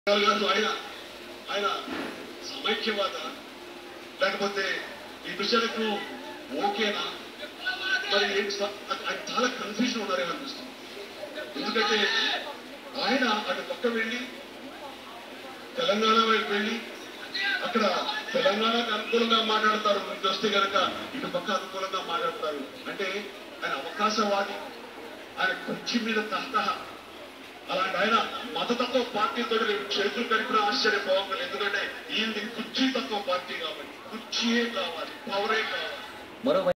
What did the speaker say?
గారు ఆయన ఆయన సమైక్యవాద లేకపోతే ఈ విషయాలకు ఓకేనా మరి ఏంటి స- ఆయన చాలా కన్ఫ్యూజన్ ఉన్నారేమో అనిపిస్తుంది ఎందుకంటే ఆయన అటు పక్క వెళ్ళి తెలంగాణ వైపు వెళ్ళి అక్కడ తెలంగాణకు అనుకూలంగా మాట్లాడతారు ఇటు వస్తే కనుక ఇటు పక్క అనుకూలంగా మాట్లాడతారు అంటే ఆయన అవకాశవాది ఆయన కుర్చీ మీద తహత అలాంటి ఆయన మతతత్వ పార్టీతో రేపు చేతులు కలిపిన ఆశ్చర్యపోవాలి ఎందుకంటే ఈయనది కుర్చీ తత్వ పార్టీ కాబట్టి కుర్చీయే కావాలి పవరే కావాలి మరోవైపు